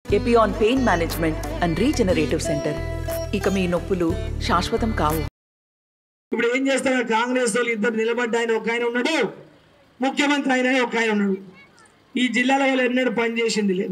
Epione pain management and regenerative centre ఇక మీ నొప్పులు శాశ్వతం కావు ఇప్పుడు ఏం చేస్తారు కాంగ్రెస్ వాళ్ళు ఇద్దరు నిలబడ్డ ఆయన ఒక ఆయన ఉన్నాడు ముఖ్యమంత్రి ఆయన ఒక ఆయన ఉన్నాడు ఈ జిల్లాలో వాళ్ళు ఎన్నడూ పని చేసింది లేదు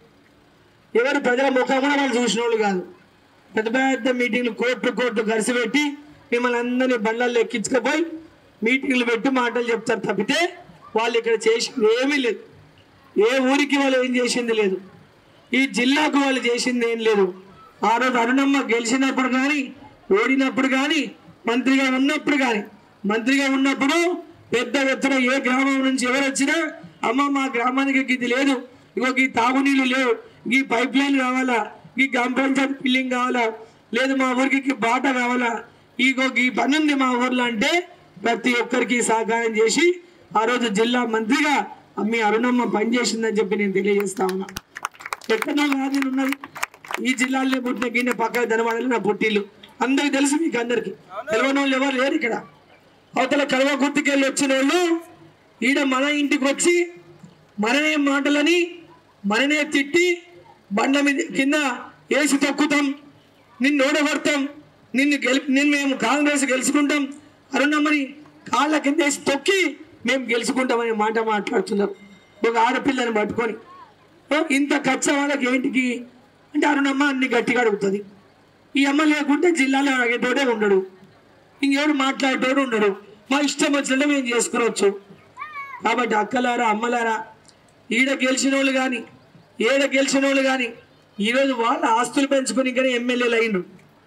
ఎవరు ప్రజల ముఖం కూడా వాళ్ళు చూసిన వాళ్ళు కాదు పెద్ద పెద్ద మీటింగ్లు కోట్లు కోట్లు ఖర్చు పెట్టి మిమ్మల్ని అందరినీ బండ్లలో ఎక్కించుకపోయి మీటింగ్లు పెట్టి మాటలు చెప్తారు తప్పితే వాళ్ళు ఇక్కడ చేసింది ఏమీ లేదు ఏ ఊరికి వాళ్ళు ఏం చేసింది లేదు ఈ జిల్లాకు వాళ్ళు చేసింది ఏం లేదు ఆ రోజు అరుణమ్మ గెలిచినప్పుడు కానీ ఓడినప్పుడు కానీ మంత్రిగా ఉన్నప్పుడు కానీ మంత్రిగా ఉన్నప్పుడు పెద్ద ఎత్తున ఏ గ్రామం నుంచి ఎవరు వచ్చినా అమ్మ మా గ్రామానికి ఇది లేదు ఇగో ఈ తాగునీళ్ళు లేవు ఈ పైప్ లైన్ కావాలా ఈ గ్రామ పంచాయతీ బిల్డింగ్ కావాలా లేదు మా ఊరికి ఈ బాట కావాలా ఇగో ఈ పని ఉంది మా ఊర్లో అంటే ప్రతి ఒక్కరికి సహకారం చేసి ఆ రోజు జిల్లా మంత్రిగా మీ అరుణమ్మ పనిచేసిందని చెప్పి నేను తెలియజేస్తా ఉన్నా ఎక్కడో కాదు నేను ఉన్నది ఈ జిల్లాలో పుట్టిన గిన్నె పక్కన ధనవాడలో నా పుట్టిల్లు అందరికి తెలుసు మీకు అందరికి తెలియని వాళ్ళు ఎవరు లేరు ఇక్కడ అవతల కడవ గుర్తుకెళ్ళి వచ్చిన వాళ్ళు ఈడ మన ఇంటికి వచ్చి మననే మాటలని మననే తిట్టి బండ మీద కింద వేసి తొక్కుతాం నిన్ను ఓడగొడతాం నిన్ను గెలి నిన్ను మేము కాంగ్రెస్ గెలుచుకుంటాం అరుణమ్మని కాళ్ళ కింద వేసి తొక్కి మేము గెలుచుకుంటామనే మాట మాట్లాడుతున్నారు ఒక ఆడపిల్లని పట్టుకొని ఓ, ఇంత ఖర్చు వాళ్ళకి ఏంటికి అంటే అరుణమ్మ అన్ని గట్టిగా అడుగుతుంది ఈ అమ్మ లేకుంటే జిల్లాలో అడిగేటోడే ఉండడు ఇంకెవడు మాట్లాడేటోడు ఉండడు మా ఇష్టం వచ్చినట్టు మేము చేసుకోవచ్చు కాబట్టి అక్కలారా అమ్మలారా ఈడ గెలిచిన వాళ్ళు కానీ ఏడ గెలిచిన వాళ్ళు కానీ ఈరోజు వాళ్ళ ఆస్తులు పెంచుకొని ఇంకా ఎమ్మెల్యేలు అయ్యిండు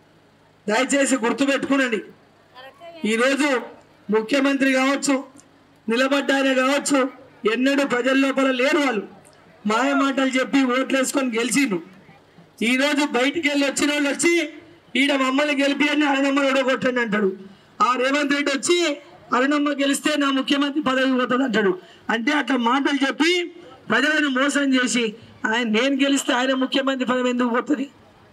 దయచేసి గుర్తుపెట్టుకునండి ఈరోజు ముఖ్యమంత్రి కావచ్చు నిలబడ్డ ఆయన కావచ్చు ఎన్నడూ ప్రజల లోపల లేరు వాళ్ళు మాయ మాటలు చెప్పి ఓట్లు వేసుకొని గెలిచిండ్రు ఈరోజు బయటికి వెళ్ళి వచ్చిన వాళ్ళు వచ్చి ఈడ మమ్మల్ని గెలిపి అని అరుణమ్మ ఓడగొట్టండి అంటాడు ఆ రేవంత్ రెడ్డి వచ్చి అరుణమ్మ గెలిస్తే నా ముఖ్యమంత్రి పదవి పోతుంది అంటాడు అంటే అట్లా మాటలు చెప్పి ప్రజలను మోసం చేసి ఆయన నేను గెలిస్తే ఆయన ముఖ్యమంత్రి పదవి ఎందుకు పోతుంది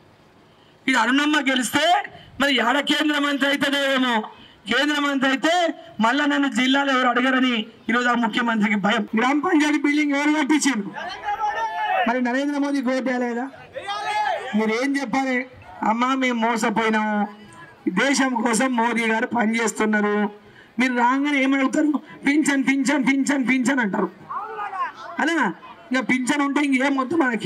ఇది అరుణమ్మ గెలిస్తే మరి ఆడ కేంద్ర మంత్రి అవుతుందేమో కేంద్ర మంత్రి అయితే మళ్ళా నన్ను జిల్లాలో ఎవరు అడగరని ఈరోజు ఆ ముఖ్యమంత్రికి భయం గ్రామ పంచాయతీ బిల్డింగ్ ఎవరు కట్టించారు మరి నరేంద్ర మోదీ కోటేయలేదా మీరు ఏం చెప్పాలి అమ్మా మేము మోసపోయినాము దేశం కోసం మోదీ గారు పనిచేస్తున్నారు మీరు రాగానే ఏమడుగుతారు పింఛన్ పింఛన్ పింఛన్ పింఛన్ అంటారు అలా ఇంకా పింఛన్ ఉంటే ఇంకేం వద్దు మనకి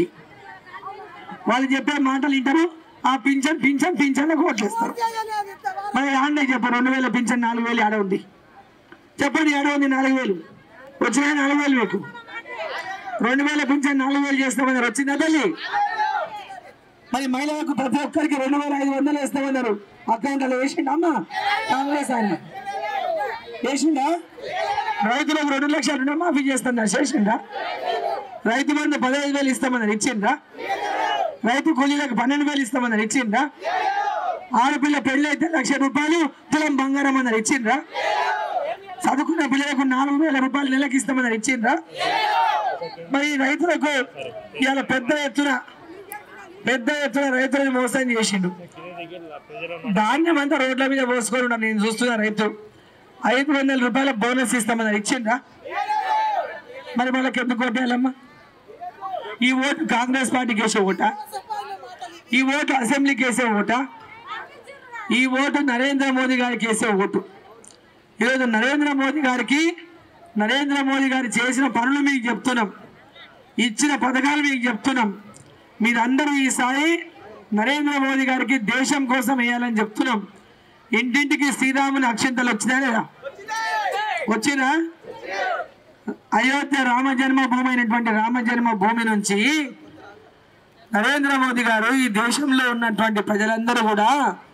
వాళ్ళు చెప్పే మాటలు వింటారు ఆ పింఛన్ పింఛన్ పింఛన్ కోట్లేస్తారు మరి ఆండే చెప్పారు రెండు వేల పింఛన్ నాలుగు వేలు ఆడ ఉంది చెప్పండి ఆడ ఉంది నాలుగు వేలు వచ్చినాయి నాలుగు వేలు మీకు రెండు వేల పింఛన్ నాలుగు వేలు చేస్తామన్నారు వచ్చిందా తల్లి మరి మహిళలకు ప్రతి ఒక్కరికి రెండు వేల ఐదు వందలు వేస్తామన్నారు అకౌంట్లో వేసిండా అమ్మా కాంగ్రెస్ ఆయన వేసిండా రైతులకు రెండు లక్షల రుణమాఫీ చేస్తున్నా చేసిండా రైతు బంధు పదహైదు వేలు ఇస్తామన్నారు ఇచ్చిండ్రా రైతు కూలీలకు పన్నెండు వేలు ఇస్తామన్నారు ఇచ్చిండ్రా ఆడపిల్ల పెళ్లి అయితే లక్ష రూపాయలు తులం బంగారం అన్నారు ఇచ్చిండ్రా చదువుకున్న పిల్లలకు నాలుగు వేల రూపాయలు నెలకి ఇస్తామన్నారు ఇచ్చిండ్రా మరి రైతులకు ఇవాళ పెద్ద ఎత్తున పెద్ద ఎత్తున రైతులను మోసం చేసిండు ధాన్యం అంతా రోడ్ల మీద పోసుకొని ఉన్నారు నేను చూస్తున్నా రైతు ఐదు వందల రూపాయల బోనస్ ఇస్తామన్నారు ఇచ్చిండ్రా మరి వాళ్ళకి ఎందుకు కొట్టేయాలమ్మా ఈ ఓటు కాంగ్రెస్ పార్టీకి వేసే ఓటా ఈ ఓటు అసెంబ్లీకి వేసే ఓటా ఈ ఓటు నరేంద్ర మోదీ గారికి వేసే ఓటు ఈరోజు నరేంద్ర మోదీ గారికి నరేంద్ర మోదీ గారు చేసిన పనులు మీకు చెప్తున్నాం ఇచ్చిన పథకాలు మీకు చెప్తున్నాం మీరందరూ ఈసారి నరేంద్ర మోదీ గారికి దేశం కోసం వేయాలని చెప్తున్నాం ఇంటింటికి శ్రీరాముని అక్షంతలు వచ్చినా లేదా వచ్చినా అయోధ్య రామ జన్మభూమి అయినటువంటి రామ జన్మభూమి నుంచి నరేంద్ర మోదీ గారు ఈ దేశంలో ఉన్నటువంటి ప్రజలందరూ కూడా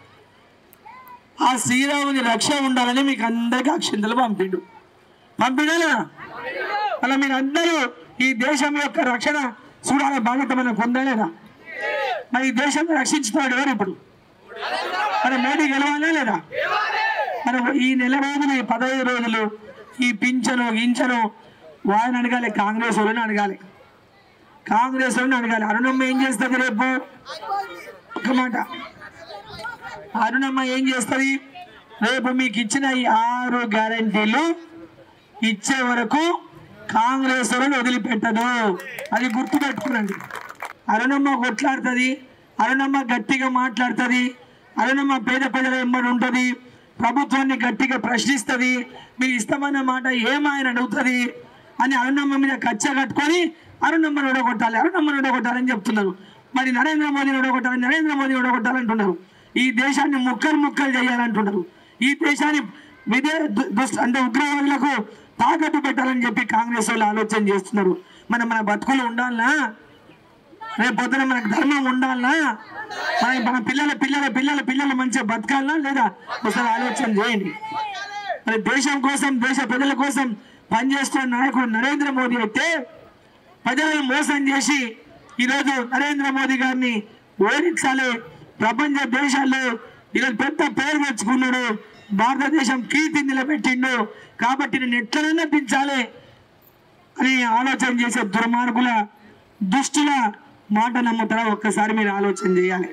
ఆ శ్రీరాముని రక్ష ఉండాలని మీకు అందరికీ అక్షింతలు పంపిండు పంపిణేనా అలా మీరు అందరూ ఈ దేశం యొక్క రక్షణ చూడాలి బాధ్యత మనకు ఉందా లేదా మరి ఈ దేశాన్ని రక్షించుతాడు ఎవరు ఇప్పుడు మరి మోడీ గెలవాలా లేదా మరి ఈ నెల రోజులు ఈ పదహైదు రోజులు ఈ పింఛను గించను వాళ్ళని అడగాలి కాంగ్రెస్ వాళ్ళని అడగాలి కాంగ్రెస్ వాళ్ళని అడగాలి అరుణమ్మ ఏం చేస్తుంది రేపు ఒక మాట అరుణమ్మ ఏం చేస్తుంది రేపు మీకు ఇచ్చిన ఈ ఆరు గ్యారంటీలు ఇచ్చే వరకు కాంగ్రెస్ వాళ్ళని వదిలిపెట్టదు అది గుర్తుపెట్టుకునండి అరుణమ్మ కొట్లాడుతుంది అరుణమ్మ గట్టిగా మాట్లాడుతుంది అరుణమ్మ పేద ప్రజల వెంబడి ఉంటుంది ప్రభుత్వాన్ని గట్టిగా ప్రశ్నిస్తుంది మీరు ఇష్టమైన మాట ఏమాయని అడుగుతుంది అని అరుణమ్మ మీద కచ్చ కట్టుకొని అరుణమ్మను ఓడగొట్టాలి అరుణమ్మను ఓడగొట్టాలని చెప్తున్నారు మరి నరేంద్ర మోదీని ఓడగొట్టాలి నరేంద్ర మోదీ ఓడగొట్టాలంటున్నారు ఈ దేశాన్ని ముక్కలు ముక్కలు చేయాలంటున్నారు ఈ దేశాన్ని విదే దు- దుష్ట అంటే ఉగ్రవాదులకు తాకట్టు పెట్టాలని చెప్పి కాంగ్రెస్ వాళ్ళు ఆలోచన చేస్తున్నారు మన మన బతుకులు ఉండాలనా రేపు పొద్దున మనకు ధర్మం ఉండాలనా మన మన పిల్లల పిల్లల పిల్లల పిల్లలు మంచిగా బతకాలనా లేదా ఒకసారి ఆలోచన చేయండి మరి దేశం కోసం దేశ ప్రజల కోసం పనిచేస్తున్న నాయకుడు నరేంద్ర మోదీ అయితే ప్రజలను మోసం చేసి ఈరోజు నరేంద్ర మోదీ గారిని ఓడించాలి ప్రపంచ దేశాల్లో ఈరోజు పెద్ద పేరు తెచ్చుకున్నాడు భారతదేశం కీర్తి నిలబెట్టిండు కాబట్టి నేను ఎట్లనైనా దించాలి అని ఆలోచన చేసే దుర్మార్గుల దుష్టుల మాట నమ్ముతారా ఒక్కసారి మీరు ఆలోచన చేయాలి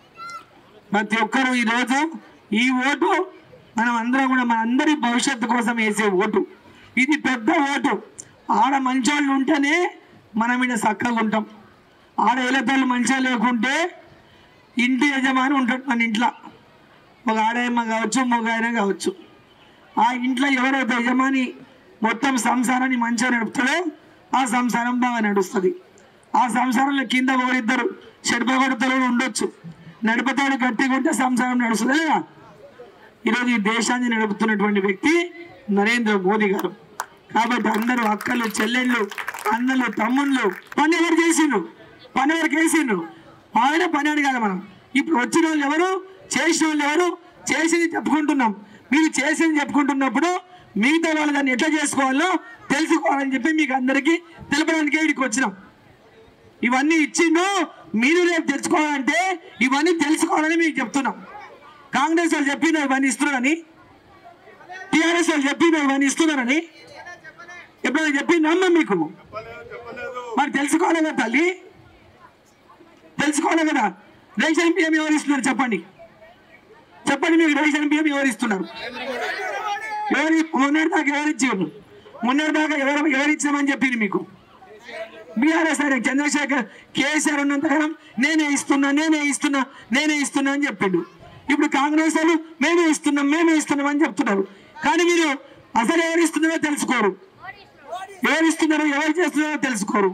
ప్రతి ఒక్కరూ ఈరోజు ఈ ఓటు మనం అందరం కూడా మన అందరి భవిష్యత్తు కోసం వేసే ఓటు ఇది పెద్ద ఓటు ఆడ మంచోళ్ళు ఉంటేనే మనం ఇక్కడ చక్కగా ఉంటాం ఆడ ఎలతోళ్ళు మంచిగా లేకుంటే ఇంటి యజమాని ఉంటాడు మన ఇంట్లో ఒక ఆడయమ్మ కావచ్చు మగ ఆయన కావచ్చు ఆ ఇంట్లో ఎవరైతే యజమాని మొత్తం సంసారాన్ని మంచిగా నడుపుతాడో ఆ సంసారం బాగా నడుస్తుంది ఆ సంసారంలో కింద ఒకరిద్దరు చెడుపగొడతలు ఉండొచ్చు నడుపుతాడు గట్టిగా ఉంటే సంసారం నడుస్తుంది లేదా ఈరోజు ఈ దేశాన్ని నడుపుతున్నటువంటి వ్యక్తి నరేంద్ర మోదీ గారు కాబట్టి అందరూ అక్కలు చెల్లెళ్ళు అన్నలు తమ్ముళ్ళు పని ఎవరు చేసిండ్రు పని ఎవరికి వేసిండ్రు ఆయన పని అడగాలి మనం ఇప్పుడు వచ్చిన వాళ్ళు ఎవరు చేసిన వాళ్ళు ఎవరు చేసింది చెప్పుకుంటున్నాం మీరు చేసింది చెప్పుకుంటున్నప్పుడు మిగతా వాళ్ళు దాన్ని ఎట్లా చేసుకోవాలో తెలుసుకోవాలని చెప్పి మీకు అందరికీ తెలపడానికి ఇక్కడికి వచ్చినాం ఇవన్నీ ఇచ్చిండు మీరు రేపు తెలుసుకోవాలంటే ఇవన్నీ తెలుసుకోవాలని మీకు చెప్తున్నాం కాంగ్రెస్ వాళ్ళు చెప్పిన ఇవన్నీ ఇస్తున్నారని టీఆర్ఎస్ వాళ్ళు చెప్పిన ఇవన్నీ ఇస్తున్నారని ఎప్పుడైనా చెప్పిందమ్మా మీకు మరి తెలుసుకోవాలి కదా తల్లి తెలుసుకోవాలి కదా రేషన్ బియ్యం ఎవరు ఇస్తున్నారు చెప్పండి చెప్పండి మీకు రేషన్ బియ్యం ఎవరు ఇస్తున్నారు ఎవరు మొన్నటి దాకా ఎవరు ఇచ్చారు మొన్నటి దాకా ఎవరు ఎవరు ఇచ్చామని చెప్పింది మీకు బీఆర్ఎస్ ఆయన చంద్రశేఖర్ కేసీఆర్ ఉన్నంతకాలం నేనే ఇస్తున్నా నేనే ఇస్తున్నా నేనే ఇస్తున్నా అని చెప్పిండు ఇప్పుడు కాంగ్రెస్ వాళ్ళు మేమే ఇస్తున్నాం మేమే ఇస్తున్నాం అని చెప్తున్నారు కానీ మీరు అసలు ఎవరు ఇస్తున్నారో తెలుసుకోరు ఎవరు ఇస్తున్నారో ఎవరు చేస్తున్నారో తెలుసుకోరు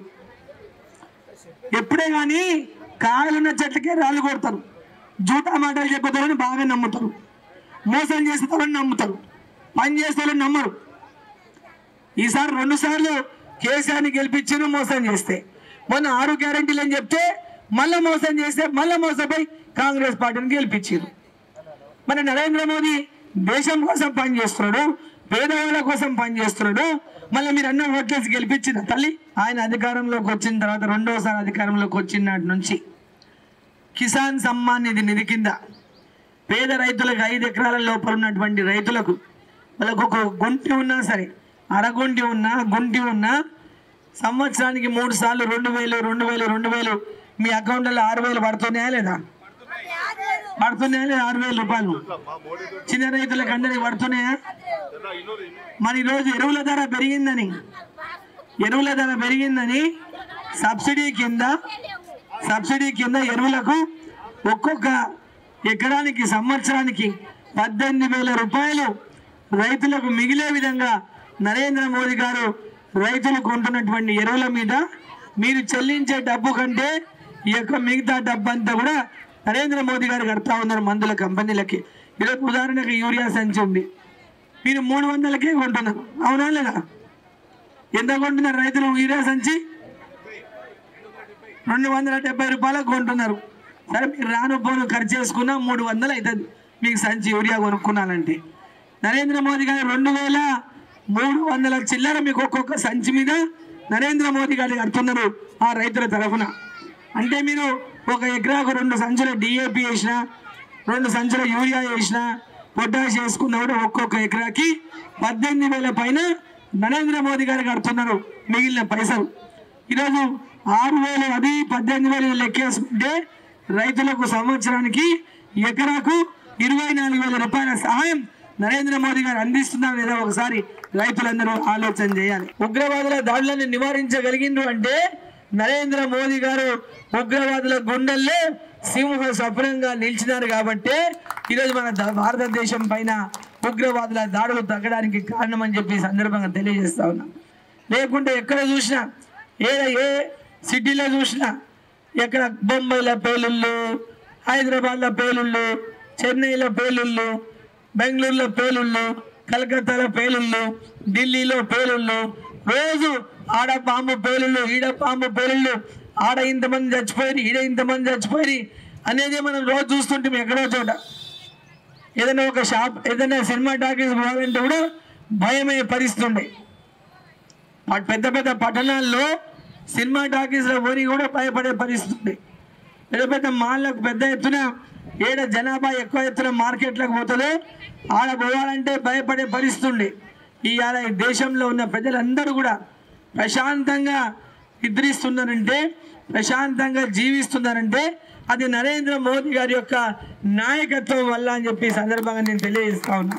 ఎప్పుడే కానీ కాయలున్న చెట్లకే రాళ్ళు కొడతారు జూటా మాటలు చెప్పేతారని బాగా నమ్ముతారు మోసం చేసేతారని నమ్ముతారు పని చేస్తారని నమ్మరు ఈసారి రెండు సార్లు కేసీఆర్ని గెలిపించిన మోసం చేస్తే మొన్న ఆరు గ్యారంటీలు అని చెప్తే మళ్ళా మోసం చేస్తే మళ్ళా మోసపోయి కాంగ్రెస్ పార్టీని గెలిపించారు మన నరేంద్ర మోదీ దేశం కోసం పనిచేస్తున్నాడు పేదవాళ్ళ కోసం పనిచేస్తున్నాడు మళ్ళీ మీరు అన్న ఓట్లేసి గెలిపించిన తల్లి ఆయన అధికారంలోకి వచ్చిన తర్వాత రెండోసారి అధికారంలోకి వచ్చిన నాటి నుంచి కిసాన్ సమ్మాన్ నిధి నిధి కింద పేద రైతులకు ఐదు ఎకరాల లోపల ఉన్నటువంటి రైతులకు వాళ్ళకు ఒక గుంటి ఉన్నా సరే అరగుంటి ఉన్నా గుంటి ఉన్నా సంవత్సరానికి మూడు సార్లు రెండు వేలు రెండు వేలు రెండు వేలు మీ అకౌంట్లో ఆరు వేలు పడుతున్నాయా లేదా పడుతున్నాయా లేదా ఆరు వేల రూపాయలు చిన్న రైతులకు అందరికి పడుతున్నాయా మరి ఈరోజు ఎరువుల ధర పెరిగిందని ఎరువుల ధర పెరిగిందని సబ్సిడీ కింద సబ్సిడీ కింద ఎరువులకు ఒక్కొక్క ఎకరానికి సంవత్సరానికి పద్దెనిమిది వేల రూపాయలు రైతులకు మిగిలే విధంగా నరేంద్ర మోదీ గారు రైతులు కొంటున్నటువంటి ఎరువుల మీద మీరు చెల్లించే డబ్బు కంటే ఈ యొక్క మిగతా డబ్బు అంతా కూడా నరేంద్ర మోదీ గారు కడతా ఉన్నారు మందుల కంపెనీలకి ఈరోజు ఉదాహరణకు యూరియా సంచి ఉంది మీరు మూడు వందలకే కొంటున్నారు అవునా లేదా ఎంత కొంటున్నారు రైతులు యూరియా సంచి రెండు వందల డెబ్బై రూపాయలకు కొంటున్నారు సరే మీరు రాను పోను ఖర్చు చేసుకున్నా మూడు వందలు అవుతుంది మీకు సంచి యూరియా కొనుక్కున్నానంటే నరేంద్ర మోదీ గారు రెండు వేల మూడు వందల చిల్లర మీకు ఒక్కొక్క సంచి మీద నరేంద్ర మోదీ గారు కడుతున్నారు ఆ రైతుల తరఫున అంటే మీరు ఒక ఎకరాకు రెండు సంచుల డిఏపి వేసిన రెండు సంచుల యూరియా వేసిన పొటాష్ వేసుకున్న కూడా ఒక్కొక్క ఎకరాకి పద్దెనిమిది వేల పైన నరేంద్ర మోదీ గారు కడుతున్నారు మిగిలిన పైసలు ఈరోజు ఆరు వేలు అది పద్దెనిమిది వేలు లెక్కేసుకుంటే రైతులకు సంవత్సరానికి ఎకరాకు ఇరవై నాలుగు వేల రూపాయల సహాయం నరేంద్ర మోదీ గారు అందిస్తున్నారు లేదా ఒకసారి రైతులందరూ ఆలోచన చేయాలి ఉగ్రవాదుల దాడులను నివారించగలిగిండ్రు అంటే నరేంద్ర మోదీ గారు ఉగ్రవాదుల గుండెల్లో సింహ స్వప్నంగా నిలిచినారు కాబట్టి ఈరోజు మన ద- భారతదేశం పైన ఉగ్రవాదుల దాడులు తగ్గడానికి కారణమని చెప్పి ఈ సందర్భంగా తెలియజేస్తా ఉన్నా లేకుంటే ఎక్కడ చూసినా ఏ ఏ సిటీలో చూసినా ఎక్కడ బొంబాయిలో పేలుళ్ళు హైదరాబాద్లో పేలుళ్ళు చెన్నైలో పేలుళ్ళు బెంగళూరులో పేలుళ్ళు కలకత్తాలో పేలుళ్ళు ఢిల్లీలో పేలుళ్ళు రోజు ఆడ పాము పేలుళ్ళు ఈడ పాము పేలుళ్ళు ఆడ ఇంతమంది చచ్చిపోయి ఈడ ఇంతమంది చచ్చిపోయి అనేది మనం రోజు చూస్తుంటాం ఎక్కడో చోట ఏదైనా ఒక షాప్ ఏదైనా సినిమా టాకీస్ పోవాలంటే కూడా భయమే పరిస్థితి ఉండే ప- పెద్ద పెద్ద పట్టణాల్లో సినిమా టాకీస్లో పోని కూడా భయపడే పరిస్థితి ఉంది పెద్ద పెద్ద మాల్లకు పెద్ద ఎత్తున ఏడ జనాభా ఎక్కువ ఎత్తున మార్కెట్లకు పోతుందో ఆడ పోవాలంటే భయపడే పరిస్థితి ఉంది ఇవాళ ఈ దేశంలో ఉన్న ప్రజలందరూ కూడా ప్రశాంతంగా నిద్రిస్తున్నారంటే ప్రశాంతంగా జీవిస్తున్నారంటే అది నరేంద్ర మోదీ గారి యొక్క నాయకత్వం వల్ల అని చెప్పి ఈ సందర్భంగా నేను తెలియజేస్తా ఉన్నా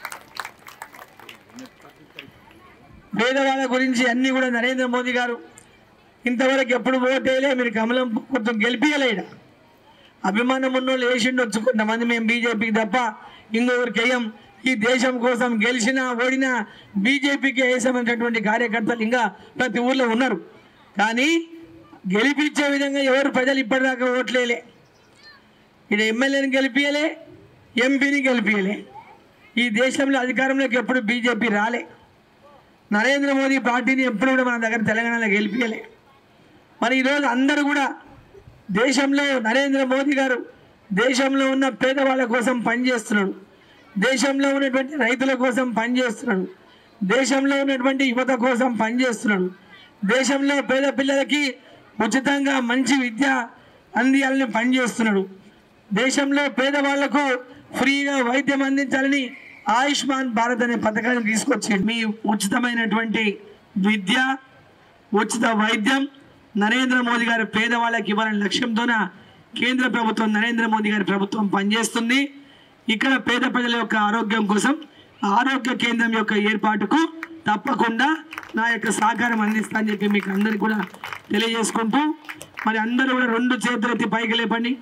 పేదవాళ్ళ గురించి అన్ని కూడా నరేంద్ర మోదీ గారు ఇంతవరకు ఎప్పుడు ఓటేలే మీరు కమలం కొంచెం గెలిపియలేడ అభిమానం ఉన్నోళ్ళు వేసిండొచ్చు కొంతమంది మేము బీజేపీకి తప్ప ఇంకొకరికి వేయం ఈ దేశం కోసం గెలిచినా ఓడినా బీజేపీకి వేసామనేటటువంటి కార్యకర్తలు ఇంకా ప్రతి ఊర్లో ఉన్నారు కానీ గెలిపించే విధంగా ఎవరు ప్రజలు ఇప్పటిదాకా ఓట్లేలే ఇక్కడ ఎమ్మెల్యేని గెలిపియలే ఎంపీని గెలిపియలే ఈ దేశంలో అధికారంలోకి ఎప్పుడు బీజేపీ రాలే నరేంద్ర మోదీ పార్టీని ఎప్పుడు కూడా మన దగ్గర తెలంగాణలో గెలిపించలే మరి ఈరోజు అందరూ కూడా దేశంలో నరేంద్ర మోదీ గారు దేశంలో ఉన్న పేదవాళ్ళ కోసం పనిచేస్తున్నాడు దేశంలో ఉన్నటువంటి రైతుల కోసం పనిచేస్తున్నాడు దేశంలో ఉన్నటువంటి యువత కోసం పనిచేస్తున్నాడు దేశంలో పేద పిల్లలకి ఉచితంగా మంచి విద్య అందియాలని పనిచేస్తున్నాడు దేశంలో పేదవాళ్లకు ఫ్రీగా వైద్యం అందించాలని ఆయుష్మాన్ భారత్ అనే పథకాన్ని తీసుకొచ్చి మీ ఉచితమైనటువంటి విద్య ఉచిత వైద్యం నరేంద్ర మోదీ గారి పేదవాళ్ళకి ఇవ్వాలనే లక్ష్యంతోన కేంద్ర ప్రభుత్వం నరేంద్ర మోదీ గారి ప్రభుత్వం పనిచేస్తుంది ఇక్కడ పేద ప్రజల యొక్క ఆరోగ్యం కోసం ఆరోగ్య కేంద్రం యొక్క ఏర్పాటుకు తప్పకుండా నా యొక్క సహకారం అందిస్తా అని చెప్పి మీకు అందరికీ కూడా తెలియజేసుకుంటూ మరి అందరూ కూడా రెండు చేతులెత్తి పైకి లేపండి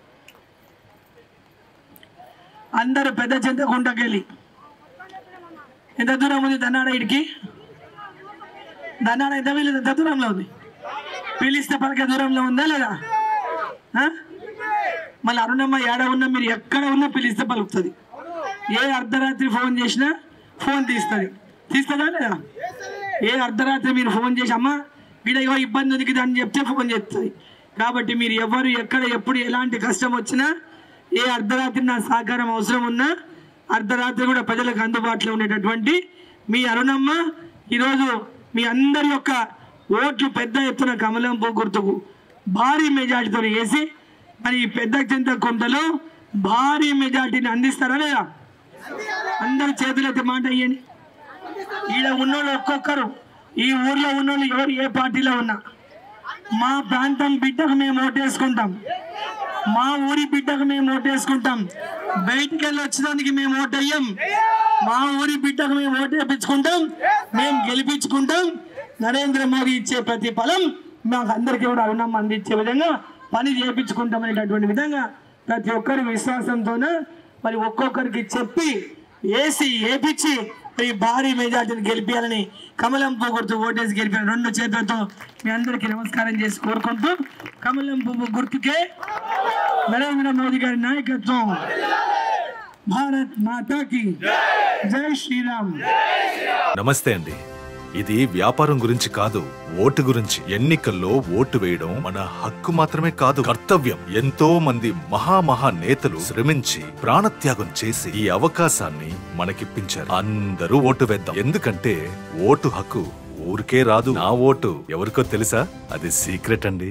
అందరూ పెద్ద చింతకుంటకెళ్ళి ఎంత దూరం ఉంది దన్నాడ ఇడికి దన్నాడ ఎంత వీళ్ళు ఎంత దూరంలో ఉంది పిలిస్తే పలక దూరంలో ఉందా లేదా ఆ? మళ్ళీ అరుణమ్మ ఏడ ఉన్నా మీరు ఎక్కడ ఉన్నా పిలిస్తే పలుకుతుంది ఏ అర్ధరాత్రి ఫోన్ చేసినా ఫోన్ తీస్తుంది తీస్తుందా లేదా ఏ అర్ధరాత్రి మీరు ఫోన్ చేసి అమ్మా ఇక్కడ ఇగో ఇబ్బంది ఉంది కదా అని చెప్తే ఫోన్ చేస్తుంది కాబట్టి మీరు ఎవరు ఎక్కడ ఎప్పుడు ఎలాంటి కష్టం వచ్చినా ఏ అర్ధరాత్రి నా సహకారం అవసరం ఉన్నా అర్ధరాత్రి కూడా ప్రజలకు అందుబాటులో ఉండేటటువంటి మీ అరుణమ్మ ఈరోజు మీ అందరి యొక్క ఓట్లు పెద్ద ఎత్తున కమలం పూ గుర్తుకు భారీ మెజార్టీతో వేసి మరి ఈ పెద్ద చింత కొంతలో భారీ మెజార్టీని అందిస్తారా లేదా అందరు చేతులైతే మాట ఇయ్యండి ఈడ ఉన్నోళ్ళు ఒక్కొక్కరు ఈ ఊర్లో ఉన్నోళ్ళు ఎవరు ఏ పార్టీలో ఉన్నా మా ప్రాంతం బిడ్డకు మేము ఓటేసుకుంటాం మా ఊరి బిడ్డకు మేము ఓటేసుకుంటాం బయటికి వెళ్ళి వచ్చినందుకు మేము ఓటేయం మా ఊరి బిడ్డకు మేము ఓటేపించుకుంటాం మేము గెలిపించుకుంటాం నరేంద్ర మోదీ ఇచ్చే ప్రతి ఫలం మాకు అందరికీ కూడా రుణం అందించే విధంగా పని చేయించుకుంటాం అనేటటువంటి విధంగా ప్రతి ఒక్కరి విశ్వాసంతోన మరి ఒక్కొక్కరికి చెప్పి ఏసి ఏపిచ్చి ఈ భారీ మెజార్టీని గెలిపించాలని కమలం పువ్వు గుర్తు ఓటేసి గెలిపిన రెండు చేతులతో మీ అందరికీ నమస్కారం చేసి కోరుకుంటూ కమలం పువ్వు గుర్తుకే నరేంద్ర మోదీ గారి నాయకత్వం భారత్ మాతాకి జై శ్రీరామ్ నమస్తే అండి ఇది వ్యాపారం గురించి కాదు ఓటు గురించి ఎన్నికల్లో ఓటు వేయడం మన హక్కు మాత్రమే కాదు కర్తవ్యం ఎంతో మంది మహామహా నేతలు శ్రమించి ప్రాణత్యాగం చేసి ఈ అవకాశాన్ని మనకిప్పించారు అందరూ ఓటు వేద్దాం ఎందుకంటే ఓటు హక్కు ఊరికే రాదు నా ఓటు ఎవరికో తెలుసా అది సీక్రెట్ అండి